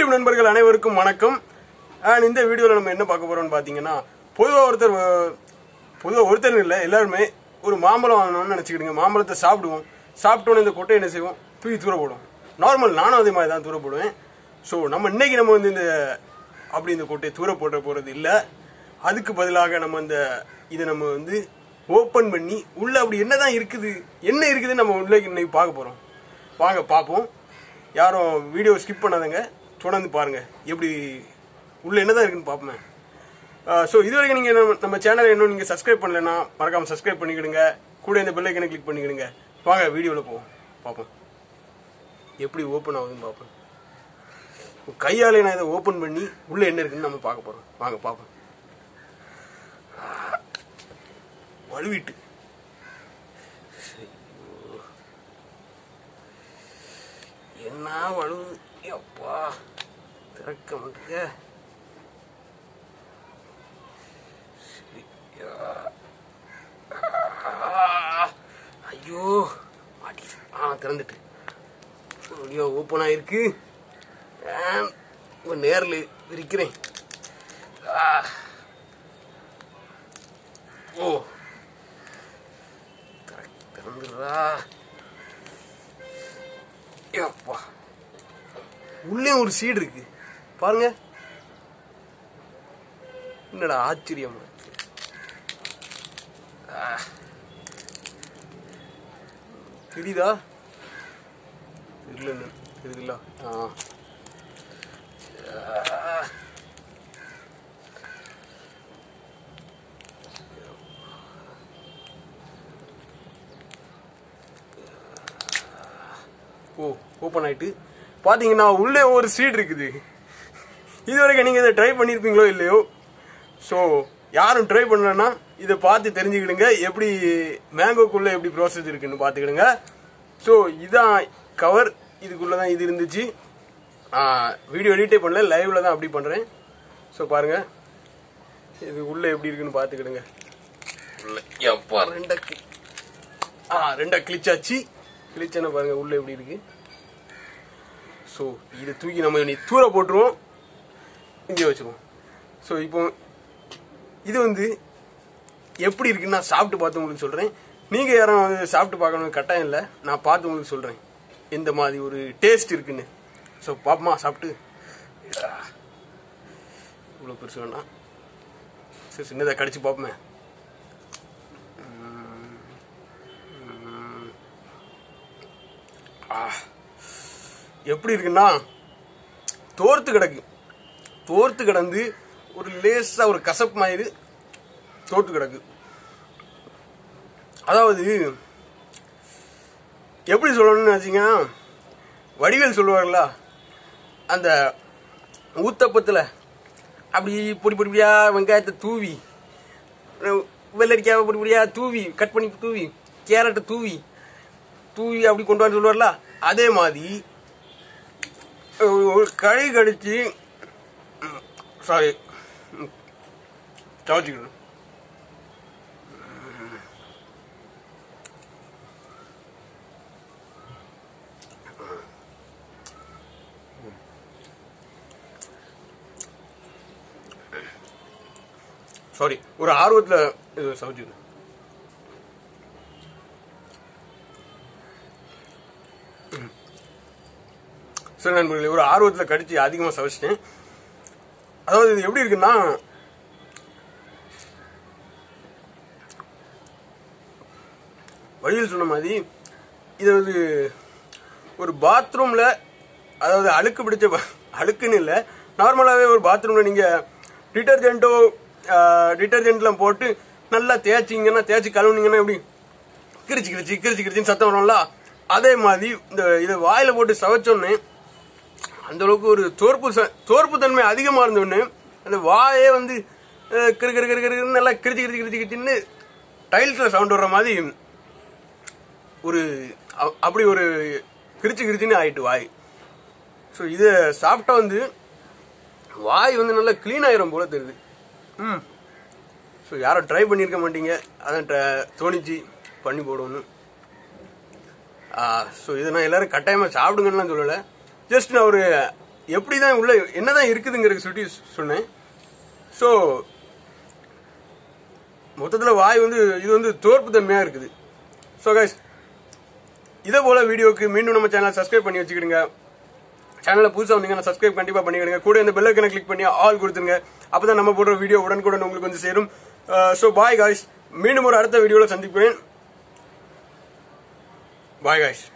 YouTube நண்பர்கள் அனைவருக்கும் வணக்கம் அண்ட் இந்த வீடியோவில் நம்ம என்ன பார்க்க போறோம்னு பார்த்தீங்கன்னா பொதுவாக ஒருத்தர் பொதுவாக ஒருத்தர் இல்லை எல்லாருமே ஒரு மாம்பழம் வாங்கணும்னு நினச்சிக்கிடுங்க மாம்பழத்தை சாப்பிடுவோம் சாப்பிட்டோன்னே இந்த கொட்டை என்ன செய்வோம் தூக்கி தூர போடுவோம் நார்மல் நானும் அதே மாதிரி தான் தூர போடுவேன் ஸோ நம்ம இன்னைக்கு நம்ம வந்து இந்த அப்படி இந்த கொட்டையை தூர போட்ட போகிறது இல்லை அதுக்கு பதிலாக நம்ம இந்த இதை நம்ம வந்து ஓப்பன் பண்ணி உள்ள அப்படி என்னதான் இருக்குது என்ன இருக்குதுன்னு நம்ம உள்ள இன்னைக்கு பார்க்க போகிறோம் வாங்க பார்ப்போம் யாரும் வீடியோ ஸ்கிப் பண்ணாதங்க தொடர்ந்து பாருங்க எப்படி உள்ள என்னதான் இருக்குன்னு பார்ப்போமே ஸோ இது வரைக்கும் நீங்கள் நம்ம நம்ம சேனலை இன்னும் நீங்கள் சப்ஸ்கிரைப் பண்ணலைன்னா மறக்காமல் சப்ஸ்கிரைப் பண்ணிக்கிடுங்க கூட இந்த பெல் ஐக்கனை கிளிக் பண்ணிக்கிடுங்க வாங்க வீடியோவில் போவோம் பார்ப்போம் எப்படி ஓப்பன் ஆகுதுன்னு பார்ப்போம் கையாலே நான் இதை ஓப்பன் பண்ணி உள்ள என்ன இருக்குன்னு நம்ம பார்க்க போகிறோம் வாங்க பார்ப்போம் வலுவிட்டு என்ன வலுவு அப்பா திறக்க மாட்டேங்க ஐயோ மாட்டிச்சு ஆ திறந்துட்டு ஐயோ ஓப்பன் ஆயிருக்கு ஆம், இப்ப நேரில் விரிக்கிறேன் ஆ. ஓ திற- திறந்துடுறா அப்பா உள்ளே ஒரு சீடு இருக்கு பாருங்க என்னடா ஆச்சரியம் ஆ. தெரியுதா தெரியல தெரியுதுல்ல ஆ ஆ. ஓ ஓப்பன் ஆயிட்டு பாத்தீங்கன்னா உள்ளே ஒரு சீட் இருக்குது இது வரைக்கும் நீங்க இதை ட்ரை பண்ணிருப்பீங்களோ இல்லையோ ஸோ யாரும் ட்ரை பண்ணலன்னா இதை பார்த்து தெரிஞ்சுக்கிடுங்க எப்படி மேங்கோக்குள்ள எப்படி ப்ராசஸ் இருக்குன்னு பார்த்துக்கிடுங்க ஸோ இதான் கவர் இதுக்குள்ள தான் இது இருந்துச்சு வீடியோ எடிட்டே பண்ணல லைவ்ல தான் அப்படி பண்றேன் ஸோ பாருங்க இது உள்ள எப்படி இருக்குன்னு பார்த்துக்கிடுங்க உள்ள எப்பா ரெண்டா கி- ஆ ரெண்டா கிழிச்சாச்சு கிழிச்சான பாருங்க உள்ள எப்படி இருக்கு ஸோ இதை தூக்கி நம்ம இனி தூர போட்டுருவோம் இங்கே வச்சிருவோம் ஸோ இப்போ இது வந்து எப்படி இருக்குன்னு நான் சாப்பிட்டு பார்த்து உங்களுக்கு சொல்கிறேன் நீங்கள் யாரும் வந்து சாப்பிட்டு பார்க்கணும் கட்டாயம் இல்லை நான் பார்த்து உங்களுக்கு சொல்கிறேன் எந்த மாதிரி ஒரு டேஸ்ட் இருக்குன்னு ஸோ பாப்பமா சாப்பிட்டு இவ்வளோ பெருசு வேணாம் சரி சின்னதாக கடிச்சு பார்ப்போமே ஆ எப்படி இருக்குன்னா தோர்த்து கிடக்கு தோர்த்து கிடந்து ஒரு லேசா ஒரு கசப்பு மாதிரி தோர்த்து கிடக்கு அதாவது எப்படி சொல்லணும்னு வச்சீங்கன்னா வடிவேல் சொல்லுவார்களா அந்த ஊத்தப்பத்தில் அப்படி பொடி பொடியா வெங்காயத்தை தூவி வெள்ளரிக்காவை பொடி பொடியா தூவி கட் பண்ணி தூவி கேரட்டை தூவி தூவி அப்படி கொண்டு வந்து சொல்லுவார்ல அதே மாதிரி ஒரு கழி கடிச்சு சாரி சவச்சிக்கணும் சாரி ஒரு ஆர்வத்தில் இது சவச்சிக்கணும் சரி நண்பர்களே ஒரு ஆர்வத்தில் கடிச்சு அதிகமாக சவைச்சிட்டேன் அதாவது இது எப்படி இருக்குன்னா வழியில் சொன்ன மாதிரி இது வந்து ஒரு பாத்ரூம்ல அதாவது அழுக்கு பிடிச்ச பா- அழுக்குன்னு இல்லை நார்மலாகவே ஒரு பாத்ரூம்ல நீங்க டிட்டர்ஜென்ட்டோ டிட்டர்ஜென்ட்லாம் போட்டு நல்லா தேய்ச்சிங்கன்னா தேய்ச்சி கழுவுனீங்கன்னா எப்படி கிரிச்சு கிரிச்சு கிரிச்சு கிரிச்சின்னு சத்தம் வரும்ல அதே மாதிரி இந்த இதை வாயில போட்டு சவைச்சோன்னே அந்த அளவுக்கு ஒரு தோற்பு ச- தோற்பு தன்மை அதிகமா இருந்தோடனே அந்த வாயே வந்து அஹ், கிறு கிறு கிறு கிறுன்னு நல்லா கிரிச்சு கிரிச்சு கிரிச்சு கிரிச்சின்னு டைல்ஸ்ல சவுண்ட் வர்ற மாதிரி ஒரு அ- அப்படி ஒரு கிரிச்சு கிரிச்சின்னு ஆயிட்டு வாய் ஸோ இதை சாப்பிட்டா வந்து வாய் வந்து நல்லா க்ளீன் ஆயிரும் போல தெரியுது ம் ஸோ யாரும் ட்ரை பண்ணியிருக்க மாட்டீங்க அதான் ட- தோணிச்சு பண்ணி போடணும் ஸோ இதை நான் எல்லாரும் கட்டாயமாக சாப்பிடுங்கன்னு சொல்லலை ஜஸ்ட் நான் ஒரு எப்படி தான் உள்ள என்னதான் இருக்குதுங்கிறத சுட்டி சொன்னேன் ஸோ மொத்தத்தில் வாய் வந்து இது வந்து தோற்பு தன்மையாக இருக்குது ஸோ கைஸ் இதே போல வீடியோக்கு மீண்டும் நம்ம சேனல் சப்ஸ்கிரைப் பண்ணி வச்சுக்கிடுங்க சேனலை புதுசாக வந்தீங்கன்னா சப்ஸ்கிரைப் கண்டிப்பாக பண்ணிக்கிடுங்க கூட இந்த பெல் ஐக்கனை கிளிக் பண்ணி ஆல் கொடுத்துருங்க அப்போ தான் நம்ம போடுற வீடியோ உடனுக்குடன் உங்களுக்கு வந்து சேரும் ஸோ பாய் காய்ஸ் மீண்டும் ஒரு அடுத்த வீடியோவில் சந்திப்பேன் பாய் காய்ஸ்